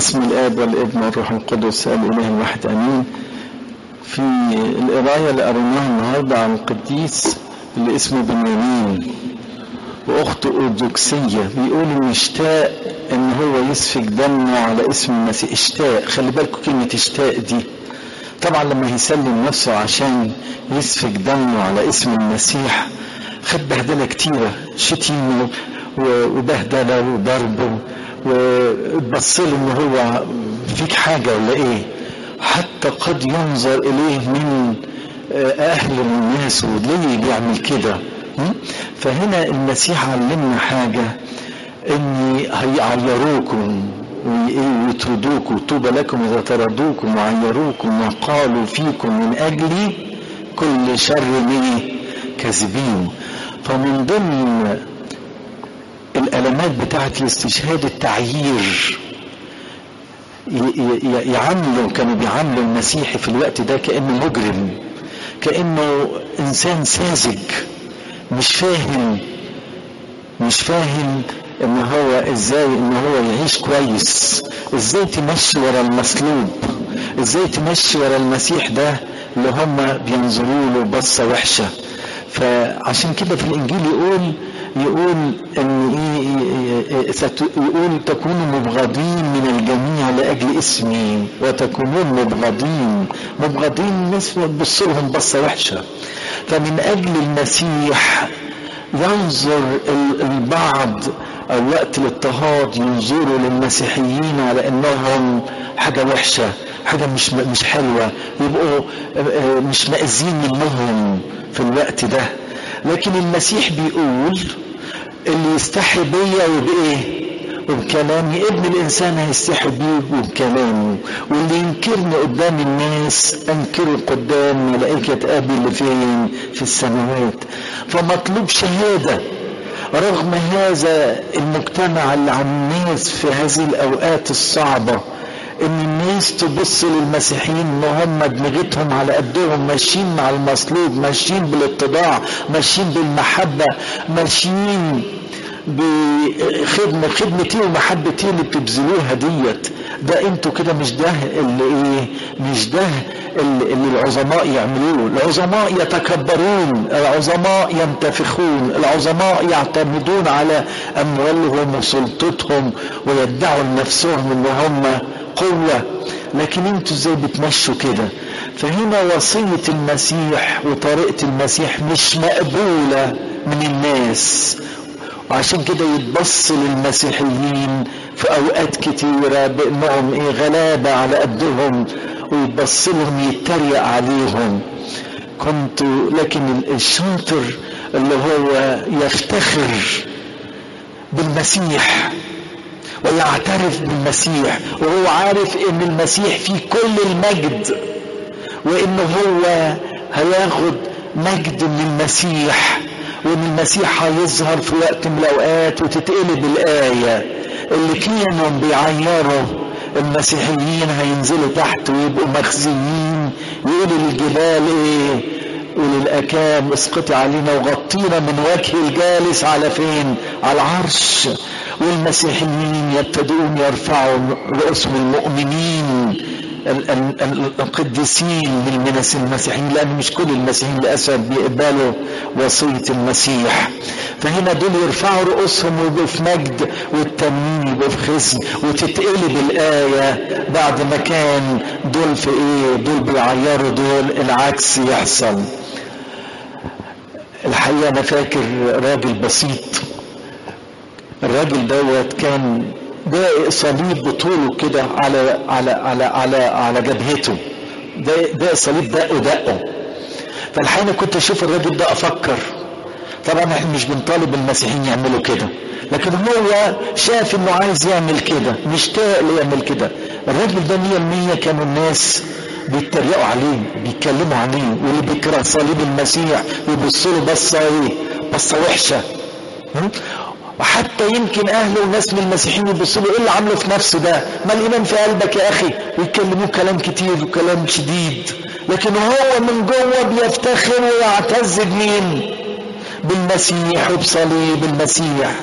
باسم الاب والابن والروح القدس الاله الواحد امين في القرايه اللي قريناها النهارده عن القديس اللي اسمه بنيامين واخته اورثوذكسيه بيقول انه اشتاق ان هو يسفك دمه على اسم المسيح اشتاق خلي بالكم كلمه اشتاق دي طبعا لما هيسلم نفسه عشان يسفك دمه على اسم المسيح خد بهدله كتيره شتيمه وبهدله وضربه وتبص له ان هو فيك حاجه ولا ايه حتى قد ينظر اليه من اهل الناس وليه بيعمل كده فهنا المسيح علمنا حاجه ان هيعيروكم ويطردوكم طوبى لكم اذا طردوكم وعيروكم وقالوا فيكم من اجلي كل شر ايه كاذبين فمن ضمن الالمات بتاعت الاستشهاد التعيير يعاملوا كانوا بيعاملوا المسيحي في الوقت ده كانه مجرم كانه انسان ساذج مش فاهم مش فاهم ان هو ازاي ان هو يعيش كويس ازاي تمشي ورا المصلوب ازاي تمشي ورا المسيح ده اللي هم بينظروا له بصه وحشه فعشان كده في الانجيل يقول يقول ان ايه يقول تكونوا مبغضين من الجميع لاجل اسمي وتكونون مبغضين مبغضين الناس بتبص لهم بصه وحشه فمن اجل المسيح ينظر البعض او وقت الاضطهاد ينظروا للمسيحيين على انهم حاجه وحشه حاجه مش مش حلوه يبقوا مش مأذين منهم في الوقت ده لكن المسيح بيقول اللي يستحي بيا وبايه وبكلامي ابن الانسان هيستحي بيه وبكلامه واللي ينكرني قدام الناس انكره قدام ملائكه ابي اللي فين في السماوات فمطلوب شهاده رغم هذا المجتمع اللي على الناس في هذه الاوقات الصعبه ان الناس تبص للمسيحيين ان هم دماغتهم على قدهم ماشيين مع المصلوب ماشيين بالاتضاع ماشيين بالمحبه ماشيين بخدمه خدمتي ومحبتي اللي بتبذلوها ديت ده انتوا كده مش ده اللي ايه مش ده اللي, اللي العظماء يعملوه العظماء يتكبرون العظماء ينتفخون العظماء يعتمدون على اموالهم وسلطتهم ويدعوا لنفسهم ان هم قوة لكن انتوا ازاي بتمشوا كده فهنا وصية المسيح وطريقة المسيح مش مقبولة من الناس وعشان كده يتبص للمسيحيين في اوقات كتيرة بانهم ايه غلابة على قدهم ويتبص لهم يتريق عليهم كنت لكن الشاطر اللي هو يفتخر بالمسيح ويعترف بالمسيح وهو عارف ان المسيح فيه كل المجد وان هو هياخد مجد من المسيح وان المسيح هيظهر في وقت من الاوقات وتتقلب الايه اللي كانوا بيعيروا المسيحيين هينزلوا تحت ويبقوا مخزيين يقولوا للجبال ايه وللأكام اسقطي علينا وغطينا من وجه الجالس على فين على العرش والمسيحيين يبتدئون يرفعوا رؤوسهم المؤمنين القديسين من المسيحيين لأن مش كل المسيحيين للأسف بيقبلوا وصية المسيح فهنا دول يرفعوا رؤوسهم ويبقوا في مجد والتانيين يبقوا في خزي وتتقلب الآية بعد ما كان دول في إيه دول بيعيروا دول العكس يحصل الحقيقة أنا فاكر راجل بسيط الراجل دوت كان ده صليب بطوله كده على على على على على جبهته ده ده صليب دقه دقه فالحقيقة كنت اشوف الراجل ده افكر طبعا احنا مش بنطالب المسيحيين يعملوا كده لكن هو شاف انه عايز يعمل كده مشتاق ليعمل كده الراجل ده مية المية كانوا الناس بيتريقوا عليه بيتكلموا عليه واللي بيكره صليب المسيح ويبصوا له بصه ايه بصه وحشه وحتى يمكن اهله وناس من المسيحيين يبصوا له ايه اللي عامله في نفسه ده ما الايمان في قلبك يا اخي ويكلموه كلام كتير وكلام شديد لكن هو من جوه بيفتخر ويعتز بمين بالمسيح وبصليب المسيح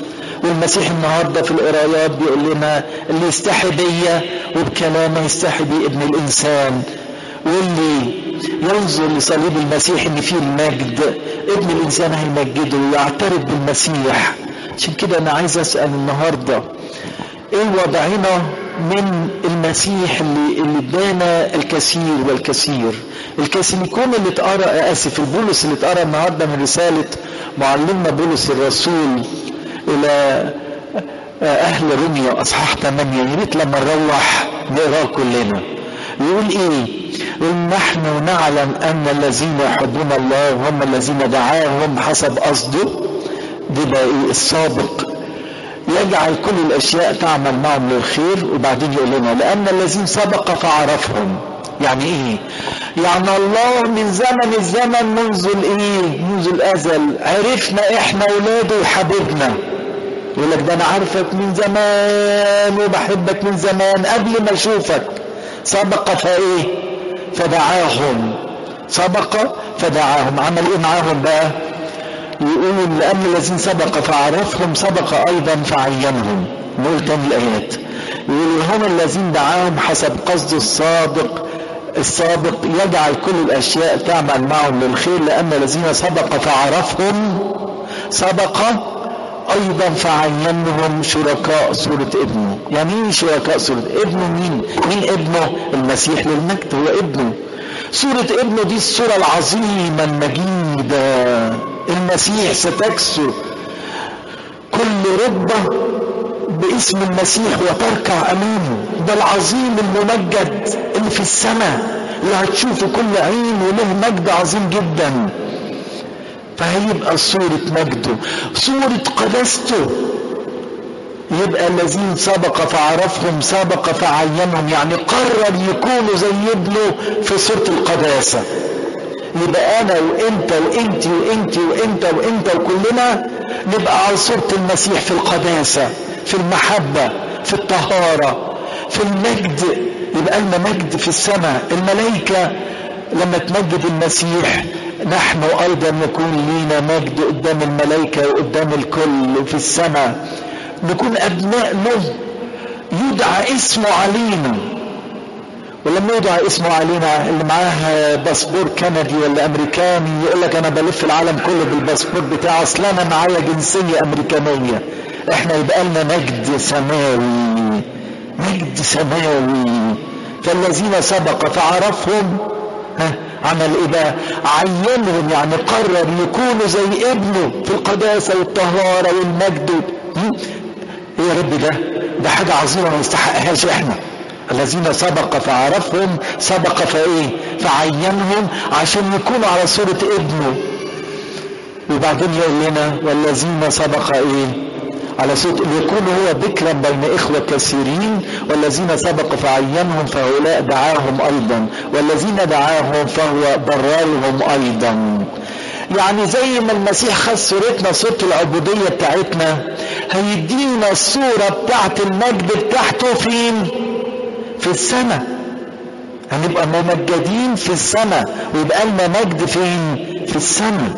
والمسيح النهارده في القرايات بيقول لنا اللي يستحي بيا وبكلامه يستحي بي ابن الانسان واللي ينظر لصليب المسيح ان فيه المجد ابن الانسان هيمجده ويعترف بالمسيح عشان كده انا عايز اسال النهارده ايه وضعنا من المسيح اللي اللي ادانا الكثير والكثير الكاثوليكون اللي اتقرا اسف البولس اللي اتقرا النهارده من رساله معلمنا بولس الرسول الى اهل روميا اصحاح 8 يا ريت لما نروح نقراه كلنا يقول ايه يقول نحن نعلم ان الذين يحبون الله هم الذين دعاهم حسب قصده ده بقى ايه السابق يجعل كل الاشياء تعمل معهم للخير وبعدين يقول لنا لان الذين سبق فعرفهم يعني ايه يعني الله من زمن الزمن منذ الايه منذ الازل عرفنا احنا اولاده وحبيبنا يقول لك ده انا عارفك من زمان وبحبك من زمان قبل ما اشوفك سبق فايه فدعاهم سبق فدعاهم عمل ايه معاهم بقى يقول لأن الذين سبق فعرفهم سبق أيضا فعينهم نقول تاني الآيات يقول هم الذين دعاهم حسب قصد الصادق السابق يجعل كل الأشياء تعمل معهم للخير لأن الذين سبق فعرفهم سبق أيضا فعينهم شركاء سورة ابنه يعني ايه شركاء سورة ابنه مين مين ابنه المسيح للمجد هو ابنه سورة ابنه دي السورة العظيمة المجيدة المسيح ستكسر كل ربة باسم المسيح وتركع امامه ده العظيم الممجد اللي في السماء اللي هتشوفه كل عين وله مجد عظيم جدا فهيبقى صورة مجده صورة قداسته يبقى الذين سبق فعرفهم سبق فعينهم يعني قرر يكونوا زي ابنه في صورة القداسة يبقى انا وانت وانت وانت وانت وانت وكلنا نبقى على صورة المسيح في القداسة في المحبة في الطهارة في المجد يبقى لنا مجد في السماء الملائكة لما تمجد المسيح نحن ايضا نكون لينا مجد قدام الملائكة وقدام الكل في السماء نكون ابناء له يدعى اسمه علينا ولما يدعى اسمه علينا اللي معاه باسبور كندي ولا امريكاني يقول لك انا بلف العالم كله بالباسبور بتاعي اصل انا معايا جنسيه امريكانيه احنا يبقى لنا مجد سماوي مجد سماوي فالذين سبق فعرفهم ها عمل ايه بقى عينهم يعني قرر يكونوا زي ابنه في القداسه والطهاره والمجد ايه يا رب ده ده حاجه عظيمه ما نستحقهاش احنا الذين سبق فعرفهم سبق فايه فعينهم عشان يكونوا على صورة ابنه وبعدين يقول لنا والذين سبق ايه على صوت يكون هو بكرا بين إخوة كثيرين والذين سبق فعينهم فهؤلاء دعاهم أيضا والذين دعاهم فهو بررهم أيضا يعني زي ما المسيح خد صورتنا صورة العبودية بتاعتنا هيدينا الصورة بتاعت المجد بتاعته فين في السماء هنبقى ممجدين في السماء ويبقى لنا مجد فين في السماء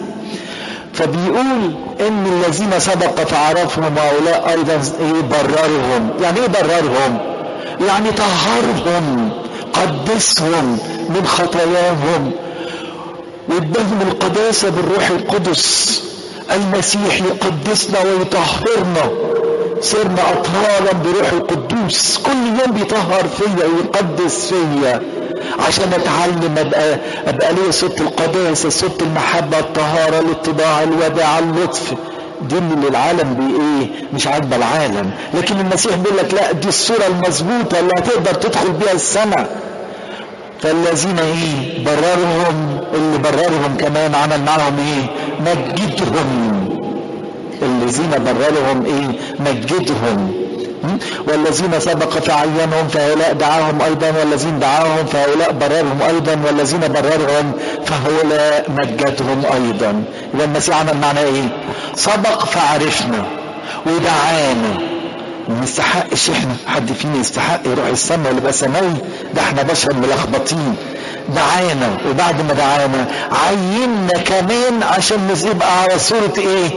فبيقول ان الذين سبق فعرفهم هؤلاء ايضا ايه بررهم يعني ايه بررهم يعني طهرهم قدسهم من خطاياهم واداهم القداسة بالروح القدس المسيح يقدسنا ويطهرنا صرنا أطهارا بروح القدوس كل يوم بيطهر فيا ويقدس فيا عشان اتعلم ابقى ابقى ليا صوت القداسه صوت المحبه الطهاره الاتباع الوداع اللطف دي اللي العالم بي ايه مش عاجبه العالم لكن المسيح بيقول لك لا دي الصوره المظبوطه اللي هتقدر تدخل بيها السماء فالذين ايه بررهم اللي بررهم كمان عمل معهم ايه مجدهم الذين بررهم ايه مجدهم والذين سبق فعينهم فهؤلاء دعاهم ايضا والذين دعاهم فهؤلاء بررهم ايضا والذين بررهم فهؤلاء مجدهم ايضا يبقى المسيح عمل معنا ايه سبق فعرفنا ودعانا ما نستحقش احنا حد فينا يستحق يروح السماء ولا يبقى سماوي ده احنا بشر ملخبطين دعانا وبعد ما دعانا عيننا كمان عشان نبقى على صورة ايه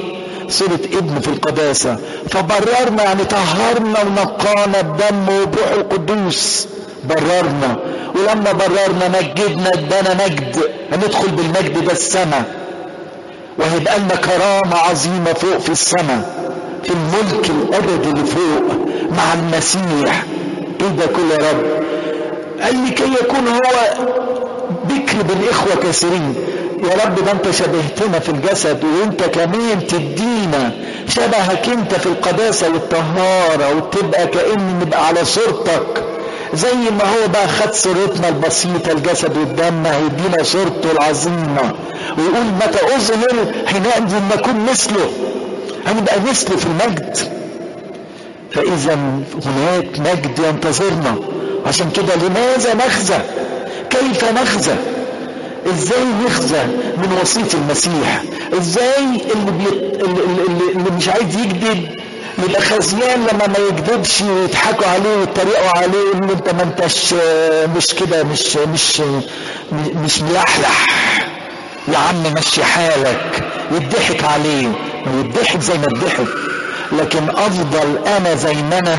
صورة ابن في القداسة فبررنا يعني طهرنا ونقانا بدم وبروح القدوس بررنا ولما بررنا مجدنا ادانا مجد هندخل بالمجد ده السماء وهيبقى لنا كرامة عظيمة فوق في السماء في الملك الابدي اللي فوق مع المسيح ايه ده كله يا رب قال لكي يكون هو بكر بالاخوة كثيرين يا رب ده انت شبهتنا في الجسد وانت كمان تدينا شبهك انت في القداسة والطهارة وتبقى كأن نبقى على صورتك زي ما هو بقى خد صورتنا البسيطة الجسد والدم هيدينا صورته العظيمة ويقول متى أظهر حينئذ نكون مثله هنبقى مثله في المجد فإذا هناك مجد ينتظرنا عشان كده لماذا نخزى كيف نخزى ازاي نخزى من وصية المسيح ازاي اللي, بي... اللي, اللي مش عايز يكذب يبقى خزيان لما ما يكذبش ويضحكوا عليه ويتريقوا عليه ان انت ما انتش مش كده مش مش مش ملحلح يا عم مشي حالك يضحك عليه ويضحك زي ما اتضحك لكن افضل انا زي ما انا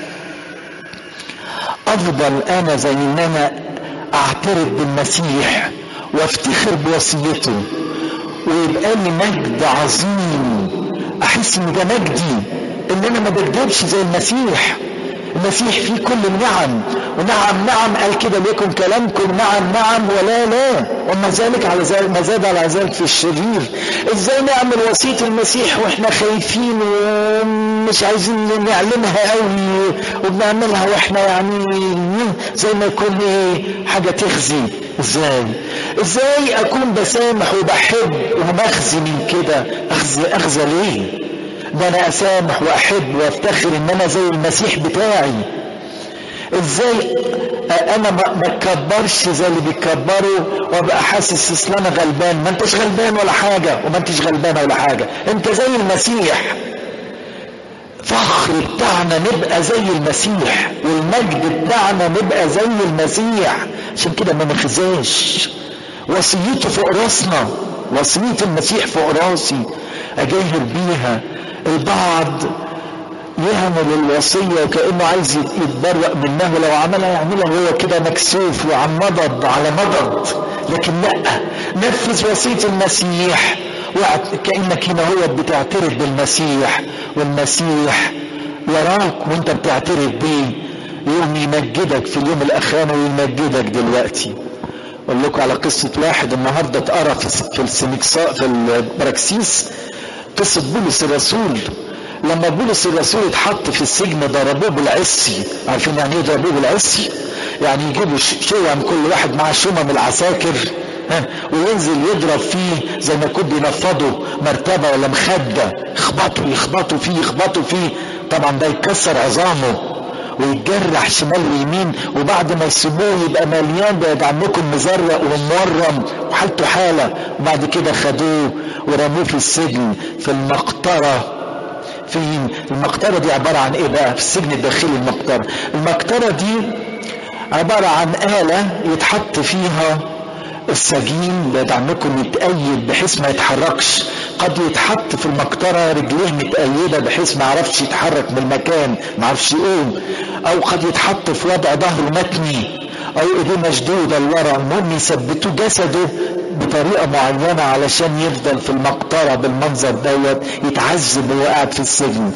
افضل انا زي ما انا اعترف بالمسيح وافتخر بوصيته ويبقى لي مجد عظيم احس ان ده مجدي ان انا ما بكذبش زي المسيح المسيح فيه كل النعم ونعم نعم قال كده ليكن كلامكم نعم نعم ولا لا وما ذلك على ذلك ما زاد على ذلك في الشرير ازاي نعمل وصية المسيح واحنا خايفين ومش عايزين نعلمها قوي وبنعملها واحنا يعني زي ما يكون ايه حاجة تخزي ازاي ازاي اكون بسامح وبحب ومخزي من كده اخزي اخزى ليه ده انا اسامح واحب وافتخر ان انا زي المسيح بتاعي ازاي انا ما اتكبرش زي اللي بيتكبروا وابقى حاسس اصل انا غلبان ما انتش غلبان ولا حاجه وما انتش غلبانه ولا حاجه انت زي المسيح فخر بتاعنا نبقى زي المسيح والمجد بتاعنا نبقى زي المسيح عشان كده ما نخزاش وصيته فوق راسنا وصية المسيح فوق راسي اجاهر بيها البعض يعمل الوصية وكأنه عايز يتبرأ منها ولو عملها يعملها وهو كده مكسوف وعن مضض على مضض لكن لا نفذ وصية المسيح كأنك هنا هو بتعترف بالمسيح والمسيح يراك وانت بتعترف بيه يوم يمجدك في اليوم الأخراني ويمجدك دلوقتي اقول لكم على قصة واحد النهاردة اتقرا في السنكساء في البراكسيس قصة بولس الرسول لما بولس الرسول اتحط في السجن ضربوه بالعصي عارفين يعني ايه ضربوه بالعصي يعني يجيبوا شوم كل واحد مع شمم العساكر ها وينزل يضرب فيه زي ما يكون بينفضوا مرتبة ولا مخدة يخبطوا يخبطوا فيه يخبطوا فيه طبعا ده يكسر عظامه ويتجرح شمال ويمين وبعد ما يسيبوه يبقى مليان بقى عمكم مزرق ومورم وحالته حاله وبعد كده خدوه ورموه في السجن في المقطره في المقطرة دي عبارة عن ايه بقى في السجن الداخلي المقطرة المقطرة دي عبارة عن آلة يتحط فيها السجين بعد عنكم يتأيد بحيث ما يتحركش قد يتحط في المقطرة رجليه متأيدة بحيث ما عرفش يتحرك من المكان ما عرفش يقوم او قد يتحط في وضع ظهره متني او ايديه مشدودة لورا المهم يثبتوا جسده بطريقة معينة علشان يفضل في المقطرة بالمنظر دوت يتعذب وهو قاعد في السجن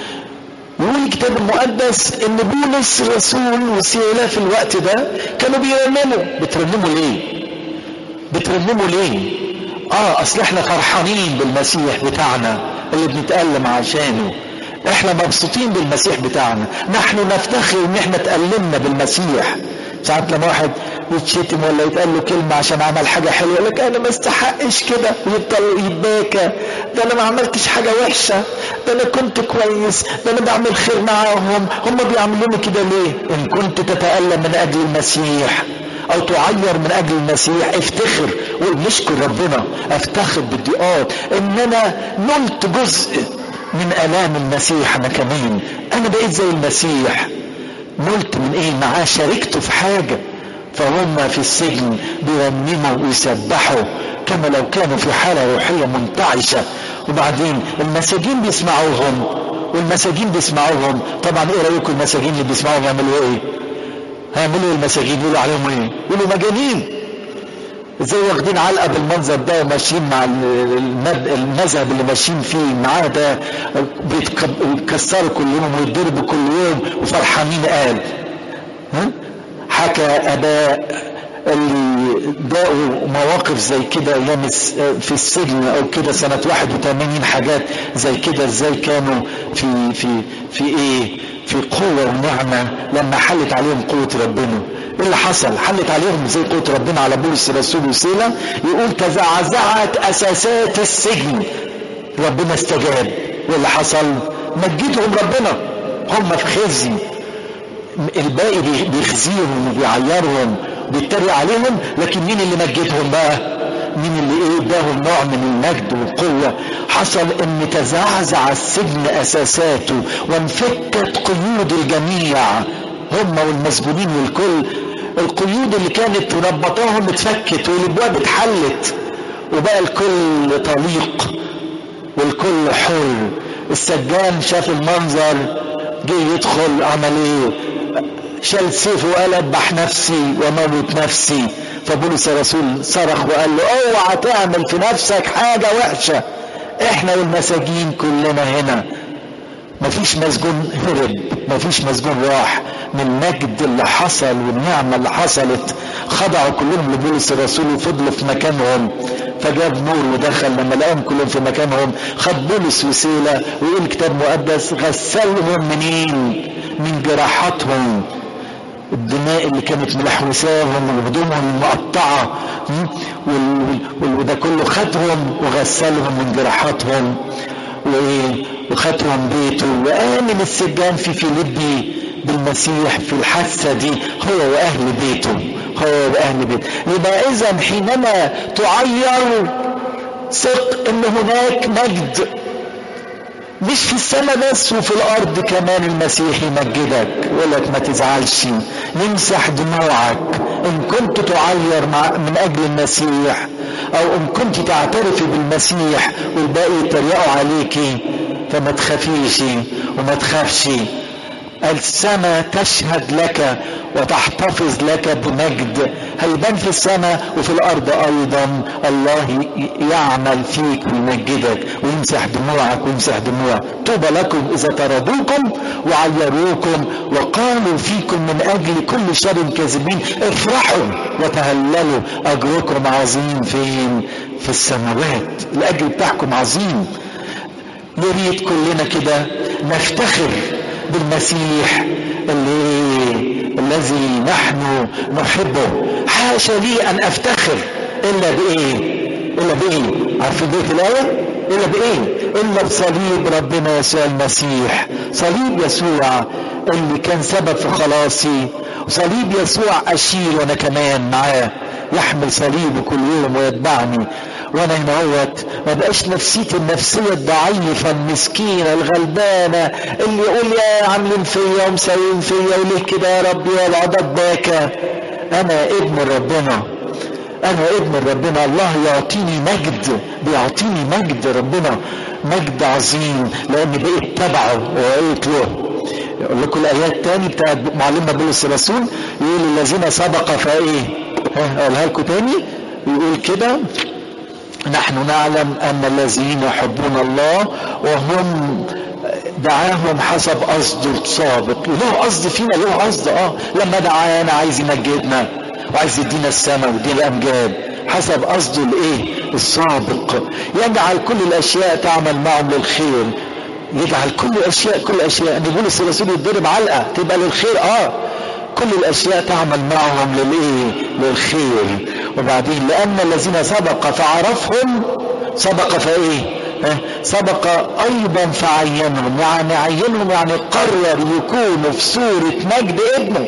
يقول الكتاب المقدس ان بولس الرسول وسيلة في الوقت ده كانوا بيرنموا بترنموا ليه بترنموا ليه اه اصل احنا فرحانين بالمسيح بتاعنا اللي بنتألم عشانه احنا مبسوطين بالمسيح بتاعنا نحن نفتخر ان احنا تألمنا بالمسيح ساعات لما واحد يتشتم ولا يتقال له كلمة عشان عمل حاجة حلوة يقول لك أنا ما استحقش كده ويفضل يتباكى ده أنا ما عملتش حاجة وحشة ده أنا كنت كويس ده أنا بعمل خير معاهم هم بيعملوني كده ليه؟ إن كنت تتألم من أجل المسيح أو تعير من أجل المسيح افتخر وقول نشكر ربنا افتخر بالضيقات إن أنا نلت جزء من آلام المسيح أنا كمان أنا بقيت زي المسيح نلت من إيه معاه شاركته في حاجة فهم في السجن بيرنموا ويسبحوا كما لو كانوا في حالة روحية منتعشة وبعدين المساجين بيسمعوهم والمساجين بيسمعوهم طبعا ايه رايكم المساجين اللي بيسمعوهم يعملوا ايه هيعملوا إيه المساجين يقولوا عليهم ايه يقولوا مجانين ازاي واخدين علقه بالمنظر ده وماشيين مع المذهب اللي ماشيين فيه معاه ده بيتكسروا كل يوم ويتضربوا كل يوم وفرحانين قال ها حكى اباء اللي داقوا مواقف زي كده ايام في السجن او كده سنة 81 حاجات زي كده ازاي كانوا في في في ايه في قوة ونعمة لما حلت عليهم قوة ربنا ايه اللي حصل حلت عليهم زي قوة ربنا على بولس الرسول وسيلة يقول تزعزعت اساسات السجن ربنا استجاب وايه اللي حصل مجدهم ربنا هم في خزي الباقي بيخزيهم وبيعيرهم بيتريق عليهم لكن مين اللي مجدهم بقى مين اللي ايه اداهم نوع من المجد والقوة حصل ان تزعزع السجن اساساته وانفكت قيود الجميع هم والمسجونين والكل القيود اللي كانت مربطاهم اتفكت والابواب اتحلت وبقى الكل طليق والكل حر السجان شاف المنظر جه يدخل عمل ايه شال سيفه وقال اذبح نفسي وموت نفسي فبولس الرسول صرخ وقال له اوعى تعمل في نفسك حاجه وحشه احنا والمساجين كلنا هنا مفيش مسجون هرب مفيش مسجون راح من المجد اللي حصل والنعمة اللي حصلت خضعوا كلهم لبولس الرسول وفضلوا في مكانهم فجاب نور ودخل لما لقاهم كلهم في مكانهم خد بولس وسيلة ويقول كتاب مقدس غسلهم منين من جراحاتهم الدماء اللي كانت ملحوساهم وهدومهم المقطعة وده كله خدهم وغسلهم من جراحاتهم وخدهم بيته وآمن السجان في فيليبي بالمسيح في الحادثة دي هو وأهل بيته هو وأهل بيته يبقى إذا حينما تعير ثق إن هناك مجد مش في السماء بس وفي الارض كمان المسيح يمجدك يقول لك ما تزعلش يمسح دموعك ان كنت تعير مع من اجل المسيح او ان كنت تعترفي بالمسيح والباقي يتريقوا عليكي فما تخافيش وما تخافش السماء تشهد لك وتحتفظ لك بمجد هيبان في السماء وفي الارض ايضا الله يعمل فيك ويمجدك ويمسح دموعك ويمسح دموع طوبى لكم اذا طردوكم وعيروكم وقالوا فيكم من اجل كل شر كاذبين افرحوا وتهللوا اجركم عظيم فين في السماوات الاجر بتاعكم عظيم نريد كلنا كده نفتخر بالمسيح اللي الذي نحن نحبه حاشا لي ان افتخر الا بايه الا بايه عارفين بيت الايه الا بايه الا بصليب ربنا يسوع المسيح صليب يسوع اللي كان سبب في خلاصي صليب يسوع اشيل وانا كمان معاه يحمل صليبه كل يوم ويتبعني وانا هنا اهوت ما بقاش نفسيتي النفسيه الضعيفه المسكينه الغلبانه اللي يقول يا عاملين فيا ومساويين فيا وليه كده يا رب يا العدد باكى انا ابن ربنا انا ابن ربنا الله يعطيني مجد بيعطيني مجد ربنا مجد عظيم لاني بقيت تبعه وبقيت له يقول لكم الايات تاني بتاعت معلمنا بولس الرسول يقول الذين سبق فايه ها اقولها لكم تاني يقول كده نحن نعلم ان الذين يحبون الله وهم دعاهم حسب قصده السابق له قصد فينا له قصد اه لما دعانا عايز يمجدنا وعايز يدينا السماء ويدينا الامجاد حسب قصده الايه السابق يجعل كل الاشياء تعمل معهم للخير يجعل كل الاشياء كل الاشياء ان بولس الرسول يتضرب علقه تبقى للخير اه كل الاشياء تعمل معهم للايه للخير وبعدين لان الذين سبق فعرفهم سبق فايه اه سبق ايضا فعينهم يعني عينهم يعني قرر يكونوا في صورة مجد ابنه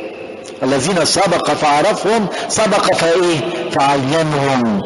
الذين سبق فعرفهم سبق فايه فعينهم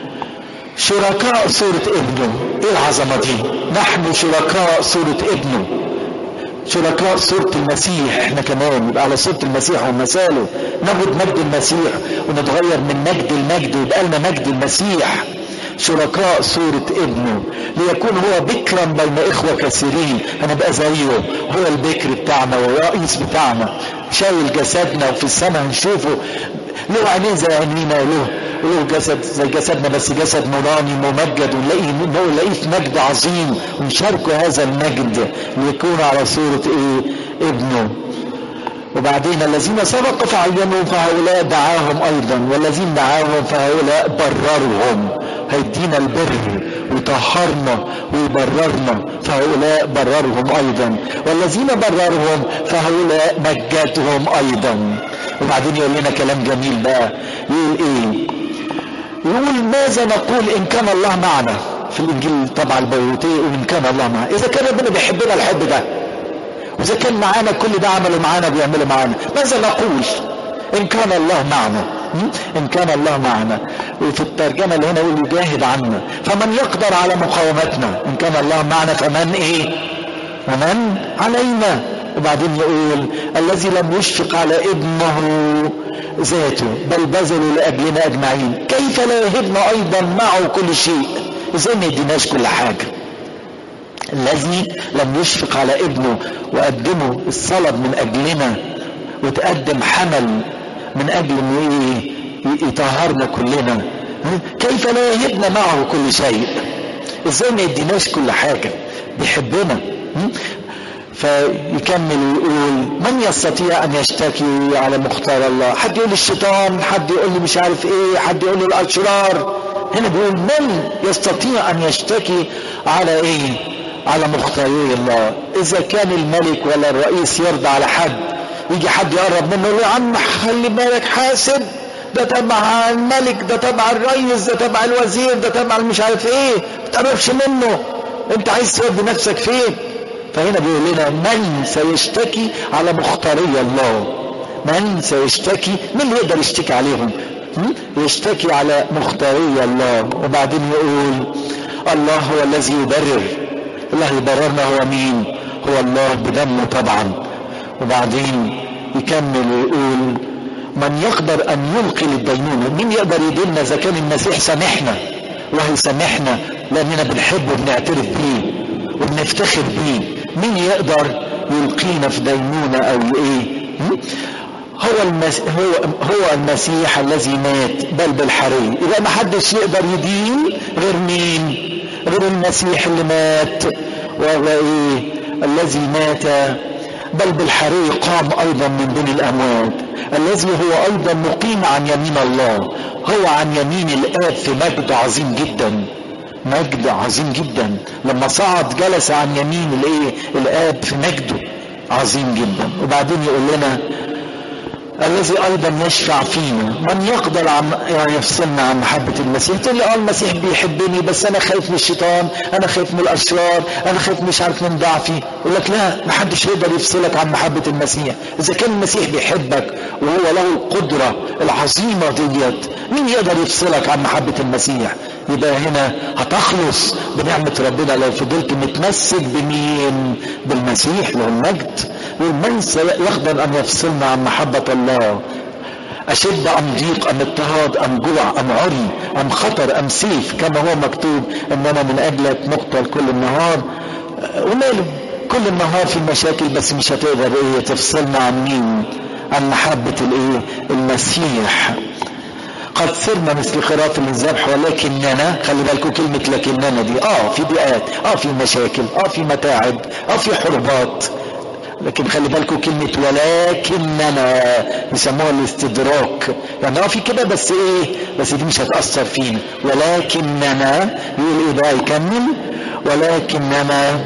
شركاء صورة ابنه ايه العظمة دي نحن شركاء صورة ابنه شركاء صورة المسيح احنا كمان يبقى على صورة المسيح ومثاله ناخد مجد المسيح ونتغير من مجد المجد ويبقى لنا مجد المسيح شركاء صورة ابنه ليكون هو بكرا بين اخوة كثيرين هنبقى زيه هو البكر بتاعنا والرئيس بتاعنا شايل جسدنا وفي السماء هنشوفه له عينين زي عينينا له له جسد زي جسدنا بس جسد نوراني ممجد ونلاقيه نلاقيه في مجد عظيم ونشاركه هذا المجد ليكون على صورة ايه ابنه وبعدين الذين سبق فعينوا فهؤلاء دعاهم ايضا والذين دعاهم فهؤلاء بررهم هيدينا البر ويطهرنا ويبررنا فهؤلاء بررهم ايضا والذين بررهم فهؤلاء مجدهم ايضا وبعدين يقول لنا كلام جميل بقى يقول ايه يقول ماذا نقول ان كان الله معنا في الانجيل طبعا البيروتي يقول ان كان الله معنا اذا كان ربنا بيحبنا الحب ده واذا كان معانا كل ده عمله معانا بيعمله معانا ماذا نقول ان كان الله معنا ان كان الله معنا وفي الترجمه اللي هنا يقول يجاهد عنا فمن يقدر على مقاومتنا ان كان الله معنا فمن ايه فمن علينا وبعدين يقول الذي لم يشفق على ابنه ذاته بل بذلوا لاجلنا اجمعين كيف لا يهبنا ايضا معه كل شيء ازاي ما يديناش كل حاجه الذي لم يشفق على ابنه وقدمه الصلب من اجلنا وتقدم حمل من اجل انه يطهرنا كلنا كيف لا يهبنا معه كل شيء ازاي ما يديناش كل حاجه بيحبنا فيكمل ويقول من يستطيع ان يشتكي على مختار الله حد يقول الشيطان حد يقول لي مش عارف ايه حد يقول لي الاشرار هنا بيقول من يستطيع ان يشتكي على ايه على مختاري الله اذا كان الملك ولا الرئيس يرضى على حد يجي حد يقرب منه يقول له يا عم خلي بالك حاسب ده تبع الملك ده تبع الرئيس ده تبع الوزير ده تبع مش عارف ايه ما تقربش منه انت عايز تودي نفسك فين فهنا بيقول لنا من سيشتكي على مختاري الله من سيشتكي من اللي يقدر يشتكي عليهم يشتكي على مختاري الله وبعدين يقول الله هو الذي يبرر الله يبررنا هو مين هو الله بدمه طبعا وبعدين يكمل ويقول من يقدر ان يلقي للدينونة مين يقدر يديننا اذا كان المسيح سامحنا وهيسامحنا لاننا بنحبه وبنعترف بيه وبنفتخر بيه مين يقدر يلقينا في دينونة او ايه هو المس... هو هو المسيح الذي مات بل بالحري يبقى ما حدش يقدر يدين غير مين غير المسيح اللي مات وهو ايه الذي مات بل بالحري قام ايضا من بين الاموات الذي هو ايضا مقيم عن يمين الله هو عن يمين الاب في مجد عظيم جدا مجد عظيم جدا لما صعد جلس عن يمين الايه الاب في مجده عظيم جدا وبعدين يقول لنا الذي ايضا يشفع فينا من يقدر عن يعني يفصلنا عن محبه المسيح تقول لي اه المسيح بيحبني بس انا خايف من الشيطان انا خايف من الاشرار انا خايف مش عارف من ضعفي يقول لك لا ما حدش يقدر يفصلك عن محبه المسيح اذا كان المسيح بيحبك وهو له القدره العظيمه ديت مين يقدر يفصلك عن محبه المسيح يبقى هنا هتخلص بنعمة ربنا لو فضلت متمسك بمين بالمسيح له المجد ومن يقدر ان يفصلنا عن محبة الله أشد أم ضيق أم اضطهاد أم جوع أم عري أم خطر أم سيف كما هو مكتوب أن أنا من أجلك مقتل كل النهار وماله كل النهار في مشاكل بس مش هتقدر إيه تفصلنا عن مين عن محبة الإيه المسيح قد صرنا مثل خراف للذبح ولكننا خلي بالكم كلمة لكننا دي اه في ضيقات اه في مشاكل اه في متاعب اه في حروبات لكن خلي بالكم كلمة ولكننا يسموها الاستدراك يعني اه في كده بس ايه بس دي مش هتأثر فينا ولكننا يقول ايه بقى يكمل ولكننا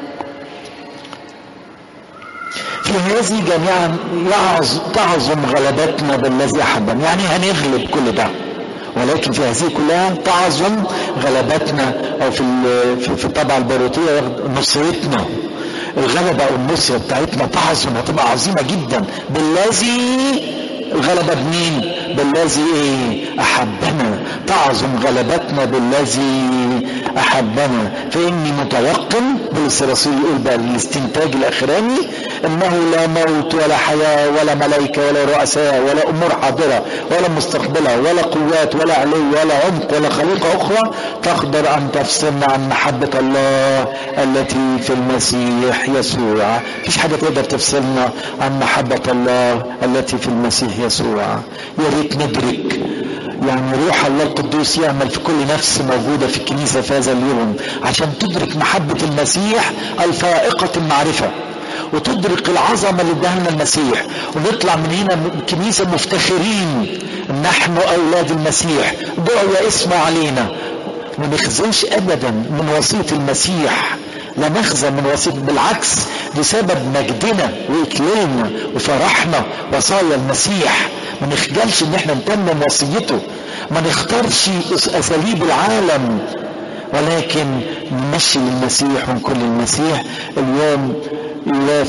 في هذه جميعا تعظم غلبتنا بالذي احبنا يعني هنغلب كل ده ولكن في هذه كلها تعظم غلبتنا او في في, في طبع البيروتيه نصرتنا الغلبة او النصرة بتاعتنا تعظم هتبقى عظيمة جدا بالذي الغلبة بمين بالذي ايه احبنا تعظم غلبتنا بالذي احبنا فاني متيقن بولس الرسول يقول بقى الاستنتاج الاخراني انه لا موت ولا حياه ولا ملائكه ولا رؤساء ولا امور حاضره ولا مستقبله ولا قوات ولا علو ولا عمق ولا خليقه اخرى تقدر ان تفصلنا عن محبه الله التي في المسيح يسوع مفيش حاجه تقدر تفصلنا عن محبه الله التي في المسيح يسوع يا ريت ندرك يعني روح الله القدوس يعمل في كل نفس موجوده في الكنيسه في هذا اليوم عشان تدرك محبه المسيح الفائقه المعرفه وتدرك العظمه اللي اداها لنا المسيح ونطلع من هنا كنيسه مفتخرين نحن اولاد المسيح دعوه اسمه علينا ما نخزنش ابدا من وصيه المسيح لا نخزى من وصيه بالعكس دي سبب مجدنا واكليلنا وفرحنا وصايا المسيح ما نخجلش ان احنا نتمم وصيته ما نختارش اساليب العالم ولكن نمشي للمسيح ونكون للمسيح اليوم يوافق